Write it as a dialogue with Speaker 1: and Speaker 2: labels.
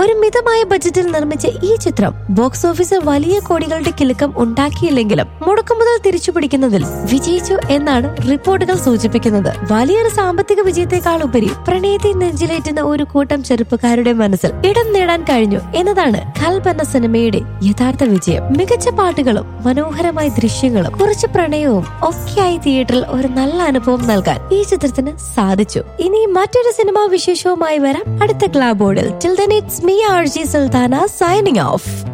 Speaker 1: ഒരു മിതമായ ബജറ്റിൽ നിർമ്മിച്ച ഈ ചിത്രം ബോക്സ് ഓഫീസിൽ വലിയ കോടികളുടെ കിലുക്കം ഉണ്ടാക്കിയില്ലെങ്കിലും മുടക്കുമുതൽ തിരിച്ചുപിടിക്കുന്നതിൽ വിജയിച്ചു എന്നാണ് റിപ്പോർട്ടുകൾ സൂചിപ്പിക്കുന്നത് വലിയൊരു സാമ്പത്തിക വിജയത്തെക്കാൾ ഉപരി പ്രണയത്തെ നെഞ്ചിലേറ്റുന്ന ഒരു കൂട്ടം ചെറുപ്പക്കാരുടെ മനസ്സിൽ ഇടം നേടാൻ കഴിഞ്ഞു എന്നതാണ് ഖൽബ് എന്ന സിനിമയുടെ യഥാർത്ഥ വിജയം മികച്ച പാട്ടുകളും മനോഹരമായ ദൃശ്യങ്ങളും കുറച്ച് പ്രണയവും ഒക്കെയായി തിയേറ്ററിൽ ഒരു നല്ല അനുഭവം നൽകാൻ ഈ ചിത്രത്തിന് സാധിച്ചു ഇനി മറ്റൊരു സിനിമാ വിശേഷവുമായി വരാം അടുത്ത ക്ലാബോർഡിൽ till then it's me R J Sultana signing of